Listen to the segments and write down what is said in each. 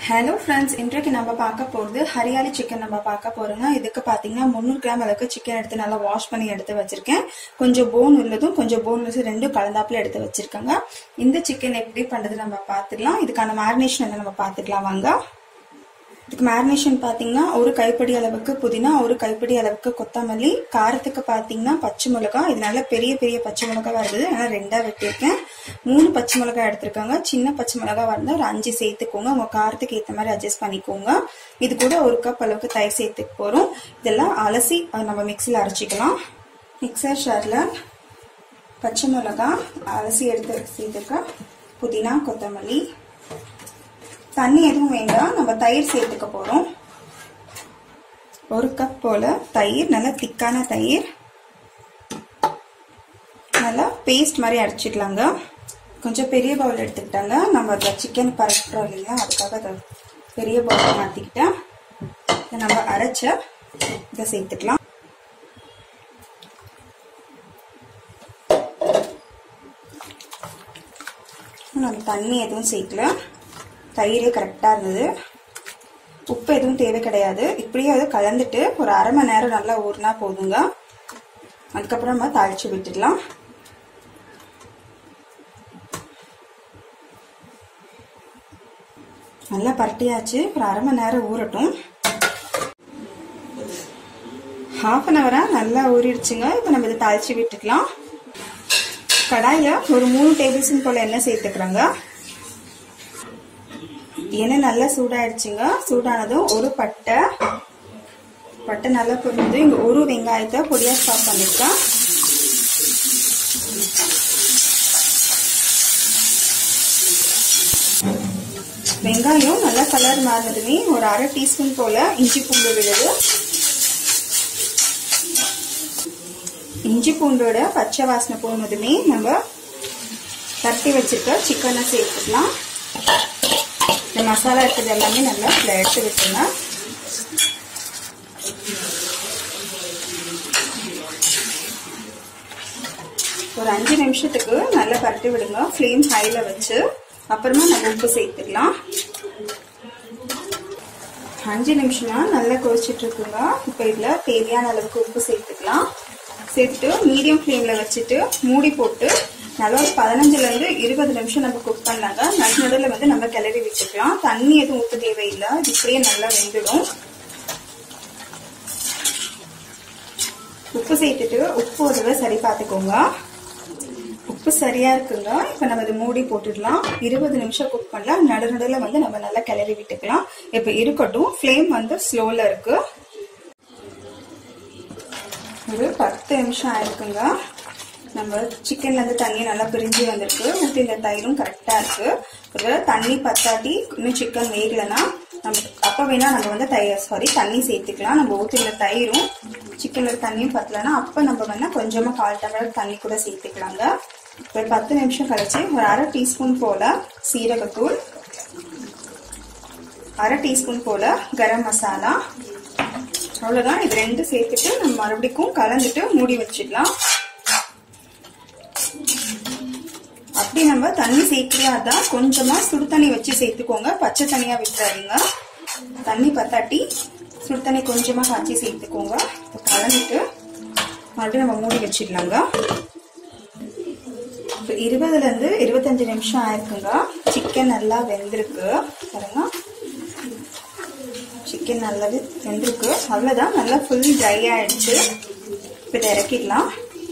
hello friends இன்றைக்கு நம்ம பார்க்க போகிறது ஹரியாலி சிக்கன் நம்ம பார்க்க போறோங்க இதுக்கு பார்த்தீங்கன்னா முந்நூறு கிராம் அளவுக்கு சிக்கன் எடுத்து நல்லா வாஷ் பண்ணி எடுத்து வச்சிருக்கேன் கொஞ்சம் போன் உள்ளதும் கொஞ்சம் போன் உள்ளதும் ரெண்டும் கலந்தாப்புல எடுத்து வச்சிருக்கேங்க இந்த சிக்கன் எப்படி பண்றது நம்ம பார்த்துக்கலாம் இதுக்கான மேரினேஷன் வந்து நம்ம பார்த்துக்கலாம் வாங்க இதுக்கு மேரினேஷன் பார்த்தீங்கன்னா ஒரு கைப்பிடி அளவுக்கு புதினா ஒரு கைப்பிடி அளவுக்கு கொத்தமல்லி காரத்துக்கு பார்த்தீங்கன்னா பச்சை மிளகா இது நல்ல பெரிய பெரிய பச்சை மிளகாவா இருக்குது அதனால் ரெண்டாக வெட்டியிருக்கேன் மூணு பச்சை மிளகாய் எடுத்திருக்காங்க சின்ன பச்சை மிளகாய் இருந்தால் ஒரு அஞ்சு சேர்த்துக்கோங்க உங்கள் காரத்துக்கு ஏற்ற மாதிரி அட்ஜஸ்ட் பண்ணிக்கோங்க இது கூட ஒரு கப் அளவுக்கு தயிர் சேர்த்துக்க போகிறோம் இதெல்லாம் அலசி நம்ம மிக்சியில் அரைச்சிக்கலாம் மிக்சர் ஷாரில் பச்சை மிளகா அலசி எடுத்து சேர்த்துக்க புதினா கொத்தமல்லி தண்ணி எதுவும் வேண்டாம் நம்ம தயிர் சேர்த்துக்க போறோம் ஒரு கப் போல தயிர் நல்லா திக்கான தயிர் நல்லா பேஸ்ட் மாதிரி அரைச்சிக்கலாங்க கொஞ்சம் பெரிய பவுல் எடுத்துக்கிட்டாங்க நம்ம அந்த சிக்கன் பரட்டுறோம் இல்லைங்களா அதுக்காக அதை பெரிய பவுல் மாற்றிக்கிட்டேன் நம்ம அரைச்ச இதை சேர்த்துக்கலாம் நம்ம தண்ணி எதுவும் சேர்க்கல தயிரே கரெக்டாக இருந்தது உப்பு எதுவும் தேவை கிடையாது இப்படியே அது கலந்துட்டு ஒரு அரை மணி நேரம் நல்லா ஊறினா போதுங்க அதுக்கப்புறம் நம்ம தாளிச்சு விட்டுடலாம் நல்லா பரட்டியாச்சு ஒரு அரை மணி நேரம் ஊறட்டும் ஹாஃப் அன் ஹவரா நல்லா ஊறிடுச்சுங்க இப்போ நம்ம இதை தாளிச்சு விட்டுக்கலாம் கடாயில் ஒரு மூணு டேபிள் ஸ்பூன் போல் எண்ணெய் சேர்த்துக்கிறோங்க எண்ணெய் நல்லா சூடாயிடுச்சுங்க சூடானதும் ஒரு பட்டை பட்டை நல்லா பொரிஞ்சது இங்கே ஒரு வெங்காயத்தை பொடியாக ஸ்டாப் பண்ணிருக்கேன் வெங்காயம் நல்லா கலர் மாறினதுமே ஒரு அரை டீஸ்பூன் போல இஞ்சி பூண்டு விழுது இஞ்சி பூண்டோட பச்சை வாசனை போனதுமே நம்ம தட்டி வச்சிருக்க சிக்கனை சேர்த்துக்கலாம் இந்த மசாலா இருக்கிறது எல்லாமே நல்லா எடுத்து விட்டுருங்க ஒரு அஞ்சு நிமிஷத்துக்கு நல்லா பரட்டி விடுங்க ஃப்ளேம் ஹைல வச்சு அப்புறமா நம்ம உப்பு சேர்த்துக்கலாம் அஞ்சு நிமிஷமா நல்லா கொதிச்சிட்டு இருக்குங்க இப்போ இதில் தேவையான அளவுக்கு உப்பு சேர்த்துக்கலாம் சேர்த்துட்டு மீடியம் ஃப்ளேமில் வச்சுட்டு மூடி போட்டு நல்லா ஒரு பதினஞ்சுலேருந்து இருபது நிமிஷம் நம்ம குக் பண்ணாங்க நடு நடுவில் வந்து நம்ம கிளறி வச்சுக்கலாம் தண்ணி எதுவும் ஊற்ற தேவையில்லை இது இப்படியே நல்லா வெந்துடும் உப்பு சேர்த்துட்டு உப்பு ஒரு சரி பார்த்துக்கோங்க உப்பு சரியா இருக்குங்க இப்போ நம்ம இதை மூடி போட்டுடலாம் இருபது நிமிஷம் குக் பண்ணலாம் நடு நடுவில் வந்து நம்ம நல்லா கிளறி விட்டுக்கலாம் இப்போ இருக்கட்டும் ஃப்ளேம் வந்து ஸ்லோவில் இருக்கு ஒரு பத்து நிமிஷம் ஆயிருக்குங்க நம்ம சிக்கன்ல இருந்து தண்ணி நல்லா பிரிஞ்சு வந்திருக்கு ஊற்றி இந்த தயிரும் கரெக்டா இருக்கு ஒரு தண்ணி பத்தாட்டி இன்னும் சிக்கன் வேகலைன்னா நம்ம அப்ப வேணா நம்ம வந்து தயிர் சாரி தண்ணி சேர்த்துக்கலாம் நம்ம ஊற்றின தயிரும் சிக்கன்ல தண்ணியும் பத்தலைன்னா அப்ப நம்ம வேணா கொஞ்சமா கால் டம்ளர் தண்ணி கூட சேர்த்துக்கலாங்க ஒரு பத்து நிமிஷம் கழிச்சு ஒரு அரை டீஸ்பூன் போல சீரகத்தூள் அரை டீஸ்பூன் போல கரம் மசாலா அவ்வளவுதான் இது ரெண்டு சேர்த்துட்டு நம்ம மறுபடியும் கலந்துட்டு மூடி வச்சிடலாம் அப்படி நம்ம தண்ணி சேர்க்கலையாதா கொஞ்சமா சுடு தண்ணி வச்சு சேர்த்துக்கோங்க பச்சை தண்ணியா விட்டுறாதீங்க தண்ணி பத்தாட்டி சுடு தண்ணி கொஞ்சமா காய்ச்சி சேர்த்துக்கோங்க கலந்துட்டு மறுபடியும் நம்ம மூடி வச்சிடலாங்க இருபதுல இருந்து இருபத்தஞ்சு நிமிஷம் ஆயிருக்குங்க சிக்கன் நல்லா வெந்திருக்கு பாருங்க சிக்கன் நல்லாவே வெந்திருக்கு அவ்வளோதான் நல்லா ஃபுல் ட்ரை ஆயிடுச்சு இப்போ இதை இறக்கிடலாம்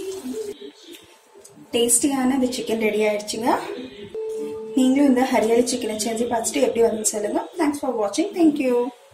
டேஸ்டியான இந்த சிக்கன் ரெடி ஆயிடுச்சுங்க நீங்களும் இந்த ஹரியாலி சிக்கனை செஞ்சு பார்த்துட்டு எப்படி வந்து சொல்லுங்க தேங்க்ஸ் ஃபார் வாட்சிங் தேங்க்யூ